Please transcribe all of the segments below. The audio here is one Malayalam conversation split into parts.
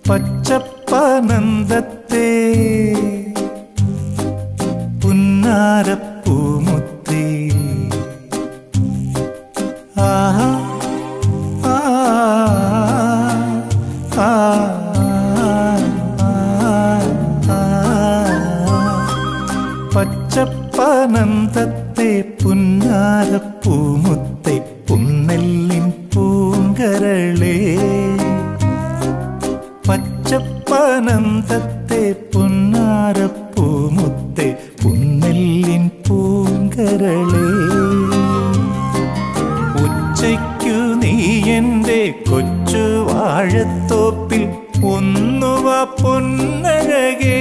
പച്ചപ്പനന്ദത്തെ പുന്നാരപ്പൂമുത്തി ആഹാ ആ ആ ആ പച്ചപ്പനന്ദത്തെ പുന്നാരപ്പൂമുത്തെ പുന്നെല്ലിൻ പൂങ്കരളേ പച്ചപ്പനന്ദത്തെ പുന്നാരപ്പൂമുത്തെ പുന്നെല്ലിൻ പൂങ്കരളേ ഉച്ചയ്ക്കു നീ എൻ്റെ കൊച്ചു വാഴത്തോപ്പിൽ ഒന്നുവ പൊന്നഴകേ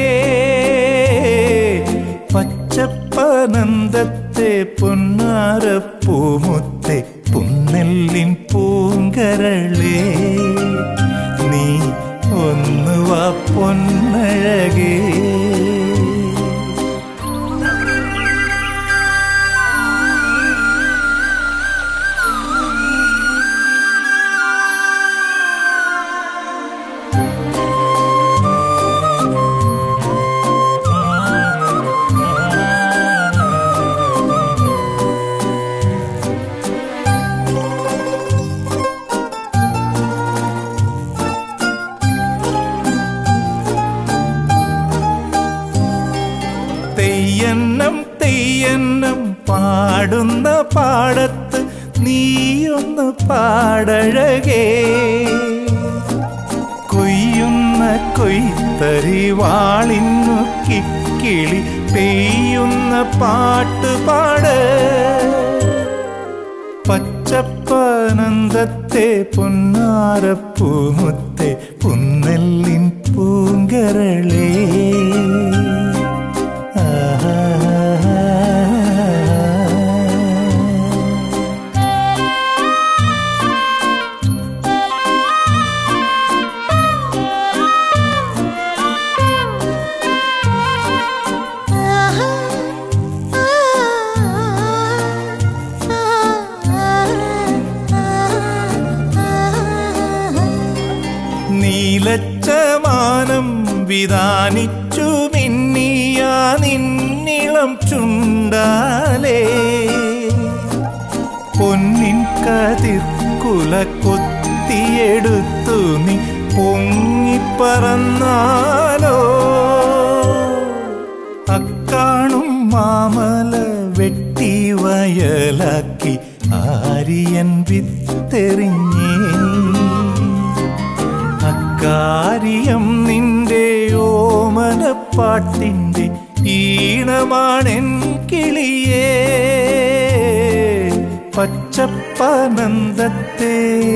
പച്ചപ്പനന്ദത്തെ പൊന്നാരപ്പൂമുത്തെ പുന്നെല്ലിൻ പൂങ്കരളേ നീ ഒന്നുവ പൊന്നഴകേ തെയ്യന്നം തെയ്യന്നം പാടുന്ന പാടത്ത് നീയൊന്ന് പാടഴകേ കൊയ്യുന്ന കൊയ്ത്തരി വാളിന്നു കിക്കിളി പെയ്യുന്ന പാട്ട് പാട് പച്ചപ്പനന്ദത്തെ പൊന്നാരപ്പൂമുത്തെ പുന്നെല്ലിൻ പൂങ്കരളേ നീലച്ചമാനം വിധാനിച്ചു മിന്നിയ നിന്നിളം ചുണ്ടാലേ പൊന്നിൻ കതിർക്കുല കൊത്തിയെടുത്തു നീ പൊങ്ങിപ്പറന്നാലോ അക്കാണും മാമല വെട്ടി വയലാക്കി ആര്യൻ വിത്തെറിഞ്ഞേ അക്കാര്യം നിന്റെ ഓമനപ്പാട്ടിൻ്റെ ഈണമാണെൻ കിളിയേ പച്ചപ്പനന്ദത്തെ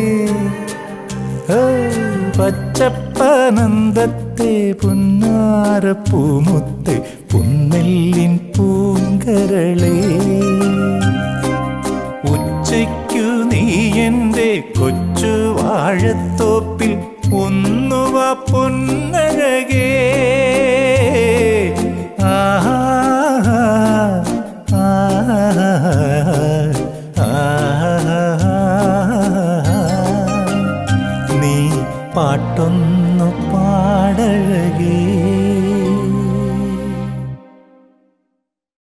ഹേ, പച്ചപ്പനന്ദത്തെ പുന്നാരപ്പൂമുത്തെ പുന്നെല്ലിൻ പൂങ്കരളേ ഉച്ചയ്ക്കു നീ എൻ്റെ കൊച്ചു വാഴത്തോപ്പിൽ ഒന്നുവ പൊന്ന